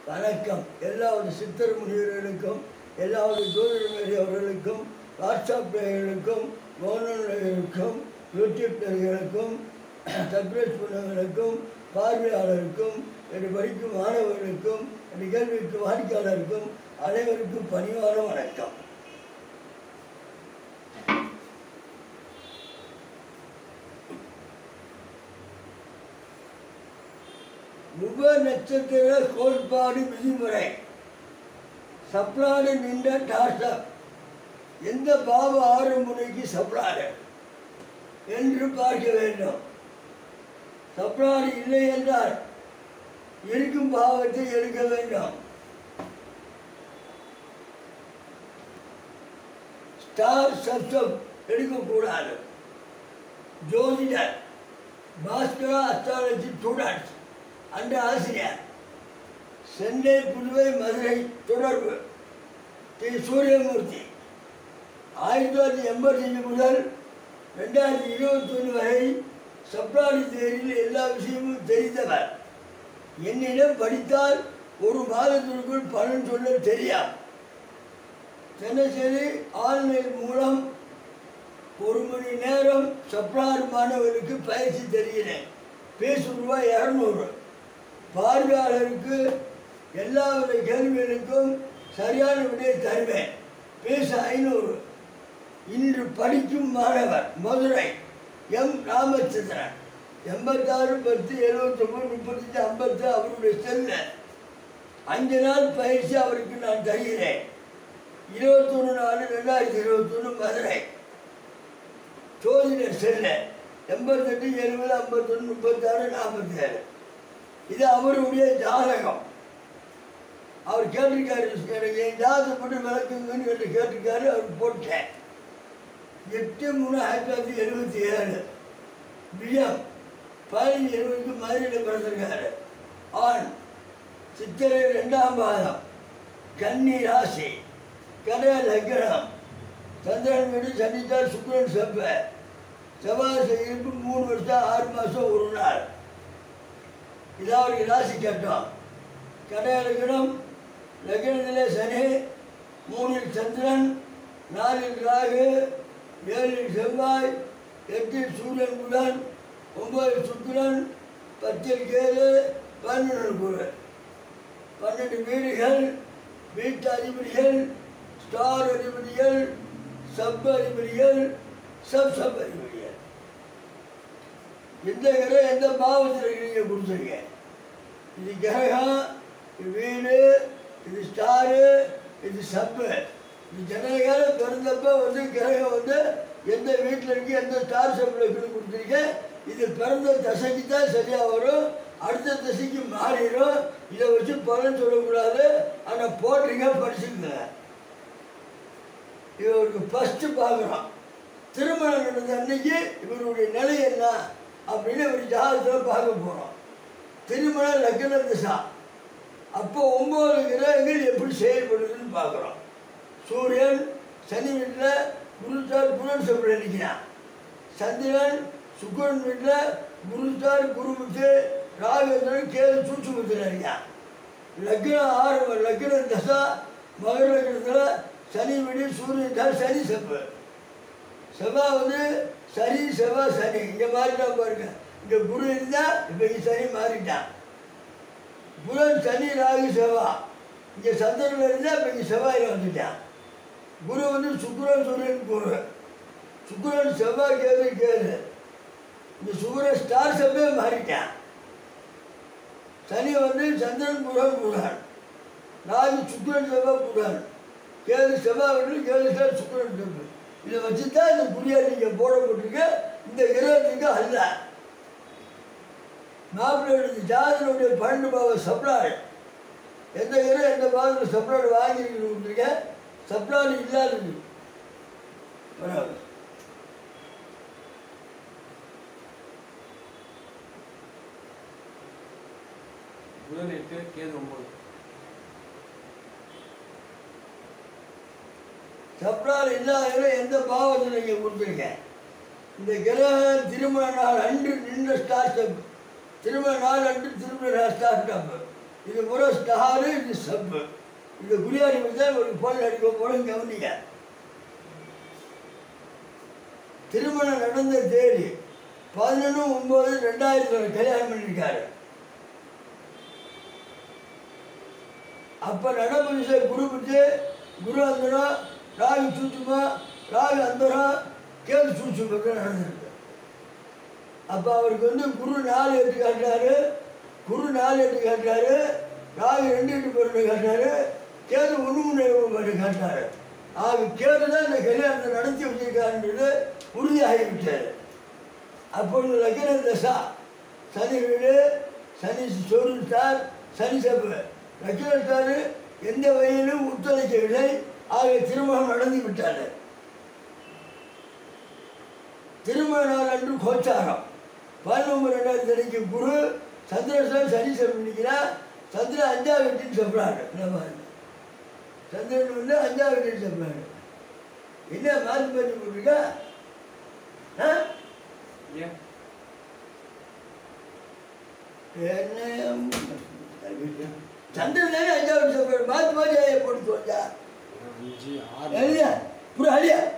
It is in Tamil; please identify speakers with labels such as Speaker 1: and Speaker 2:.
Speaker 1: வணக்கம் எல்லாவது சித்தர் முனிவர்களுக்கும் எல்லாவது ஜோதிடமேரி அவர்களுக்கும் வாட்ஸ்அப் நேயர்களுக்கும் மௌனர்களுக்கும் யூடியூப் நேயர்களுக்கும் சப்ரேஸ் பண்ணவர்களுக்கும் பார்வையாளருக்கும் என்னை படிக்கும் மாணவர்களுக்கும் என் நிகழ்விக்கு வாடிக்கையாளருக்கும் அனைவருக்கும் பணிவான வணக்கம் முக நட்சத்திர கோட்பாடு விதிமுறை சப்ளாடு நின்ற டாஸ்டர் எந்த பாவ ஆறு முனைக்கு சப்ளாடு என்று பார்க்க வேண்டும் சப்ளாடு இல்லை என்றால் இருக்கும் பாவத்தை எடுக்க வேண்டும் ஸ்டார் சப்தம் எடுக்கக்கூடாது ஜோதிடர் பாஸ்கரா அஸ்ட்ராலஜி ஸ்டூடெண்ட்ஸ் அந்த ஆசிரியர் சென்னை புதுவை மதுரை தொடர்பு திரு சூரியமூர்த்தி ஆயிரத்தி தொள்ளாயிரத்தி எண்பத்தஞ்சு முதல் ரெண்டாயிரத்தி இருபத்தொன்று வரை சப்ளாடி தேரில் எல்லா விஷயமும் தெரிந்தவர் என்னிடம் படித்தால் ஒரு மாதத்திற்குள் பலன் சொல்ல தெரியாது தினசரி ஆன்லைன் மூலம் ஒரு மணி நேரம் சப்ளார் மாணவர்களுக்கு பயிற்சி தருகிறேன் பேசு ரூபாய் இரநூறு பார்வையாளருக்கு எல்லாவித கேள்விகளுக்கும் சரியான விடையை தருவேன் பேச ஐநூறு இன்று படிக்கும் மாணவர் மதுரை எம் ராமச்சந்திரன் எண்பத்தாறு பத்து எழுபத்தொம்பது முப்பத்தஞ்சு ஐம்பத்து அவருடைய செல்ல அஞ்சு நாள் பயிற்சி அவருக்கு நான் தருகிறேன் இருபத்தொன்று நாலு ரெண்டாயிரத்தி இருபத்தொன்று மதுரை ஜோதிடர் செல்ல எண்பத்தெட்டு எழுபது ஐம்பத்தொன்று முப்பத்தாறு நாற்பத்தி ஏழு இது அவருடைய ஜாதகம் அவர் கேட்டிருக்காரு எனக்கு என் ஜாதகப்பட்டு விளக்குங்கன்னு என்று கேட்டிருக்காரு அவர் போட்டேன் எட்டு மூணு ஆயிரத்தி தொள்ளாயிரத்தி எழுபத்தி ஏழு பிஎம் பதினஞ்சு இருபதுக்கு மதுரையில் பிறந்திருக்காரு ஆண் சித்திரை ரெண்டாம் பாதம் கன்னி ராசி கடை லக்னம் சந்திரன் வீடு சனித்தார் சுக்கிரன் செவ்வ செவ்வாய் இருப்பு மூணு வருஷம் ஆறு மாதம் ஒரு நாள் இதான் அவருக்கு ராசி கட்டம் கடை லக்னம் லக்னத்திலே சனி மூணில் சந்திரன் நாலில் ராகு ஏழில் செவ்வாய் எட்டில் சூரியன் புதன் ஒன்பது சுக்கிரன் பத்தில் கேது பன்னெண்டு குரு பன்னெண்டு வீடுகள் வீட்டு அதிபதிகள் ஸ்டார் அதிபதிகள் சப் அதிபதிகள் சப் சப் அதிபதிகள் எந்த கிரகம் எந்த பாவத்தில் நீங்கள் கொடுத்துருங்க இது கிரகம் இது வீடு இது ஸ்டாரு இது சப்பு இது ஜனகால பிறந்தப்ப வந்து கிரகம் வந்து எந்த வீட்டில் இருக்கு எந்த ஸ்டார் சப்பில் இருக்குன்னு கொடுத்துருக்க இது பிறந்த தசைக்கு தான் சரியாக வரும் அடுத்த திசைக்கு மாறிடும் இதை வச்சு பலன் சொல்லக்கூடாது ஆனால் போட்டுருங்க படிச்சுக்கங்க இவருக்கு ஃபஸ்ட்டு பார்க்குறோம் திருமணம் நடந்த அன்னைக்கு இவருடைய நிலை என்ன அப்படின்னு இவர் ஜாதகத்தில் பார்க்க போகிறோம் திருமண லக்ன திசா அப்போ ஒம்பது கிரகங்கள் எப்படி செயல்படுதுன்னு பார்க்குறோம் சூரியன் சனி வீட்டில் குருசார் புரன் சப்படி நிற்கிறான் சந்திரன் சுக்கரன் வீட்டில் குருசார் குருமுத்து ராகேந்திரன் கேது சூட்சுமத்தில் இருக்கான் லக்னம் ஆறு லக்ன தசா மகர லக்னத்தில் சனி வீடு சூரியன் தான் சனி செவ்வாய் செவ்வாய் வந்து சனி செவ்வாய் சனி இங்கே மாறிட்டான் பாருங்க இங்கே குரு இருந்தால் இப்போ இங்கே சனி மாறிட்டான் புதன் சனி ராகு செவ்வாய் இங்கே சந்திரன் இருந்தால் இப்போ இங்கே செவ்வாயில் வந்துட்டான் குரு வந்து சுக்கிரன் சூரியன் குரு சுக்கிரன் செவ்வாய் கேது கேது இந்த சுக்கிரன் ஸ்டார் செவ்வே மாறிட்டான் சனி வந்து சந்திரன் புதன் புதன் ராகு சுக்கிரன் செவ்வாய் புதன் கேது செவ்வாய் வந்து கேது ஸ்டார் சுக்கிரன் செவ்வாய் இதை வச்சு தான் இந்த புரியாத நீங்கள் போடப்பட்டிருக்கு இந்த கிரகத்துக்கு அல்ல மாப்பிள்ளையுடைய ஜாதனுடைய பன்னெண்டு பாவ சப்ளாய் எந்த கிரகம் எந்த பாவத்தில் சப்ளாய் வாங்கியிருக்கீங்க சப்ளாய் இல்லாதது பரவாயில்ல
Speaker 2: புதன் எட்டு கேது ஒன்பது
Speaker 1: சப்ளால் இல்லாத எந்த பாவத்தில் நீங்கள் கொடுத்துருங்க இந்த கிரகம் திருமண நாள் அன்று நின்ற ஸ்டார் ஸ்டெப் திருமண நாள் அன்று திருமண நாள் ஸ்டார் ஸ்டெப் இது முறை ஸ்டாரு இது சப்பு இது குடியாரி தான் ஒரு பொருள் அடிக்க போல கவனிங்க திருமணம் நடந்த தேதி பதினொன்று ஒம்பது ரெண்டாயிரத்தில் கல்யாணம் பண்ணியிருக்காரு அப்போ நடப்பு குருப்பிட்டு குரு அந்தரம் ராகு சூச்சுமா ராகு அந்தரம் கேது சூச்சுமக்கு நடந்திருக்கு அப்போ அவருக்கு வந்து குரு நாலு எட்டு காட்டுறாரு குரு நாலு எட்டு காட்டுறாரு ராகு ரெண்டு எட்டு பொருள் காட்டுறாரு கேது ஒன்று மூணு பொருள் காட்டுறாரு ஆக கேது தான் இந்த கல்யாணத்தை நடத்தி வச்சிருக்காருன்றது உறுதியாகிவிட்டார் அப்பொழுது லக்ன தசா சனி வீடு சனி சோறுத்தார் சனி சப்பு லக்னத்தார் எந்த வகையிலும் ஒத்துழைக்கவில்லை ஆக திருமணம் நடந்து விட்டார் திருமண நாள் அன்று கோச்சாரம் பதினொன்று ரெண்டாயிரத்தி அன்னைக்கு குரு சந்திரசன் சனி சப்பிக்கிறா சந்திரன் அஞ்சாவது வீட்டின்னு சொல்கிறாரு நம்ம சந்திரன் வந்து அஞ்சாவது வீட்டின்னு சொல்கிறாரு என்ன மாற்றி மாற்றி போட்டிருக்கா ஆ
Speaker 2: ஏன்
Speaker 1: என்ன சந்திரன் தானே அஞ்சாவது சொல்கிறாரு மாற்றி மாற்றி போட்டு வந்தா
Speaker 2: அஞ்சு ஆறு
Speaker 1: எழுதியா புரிய அழியா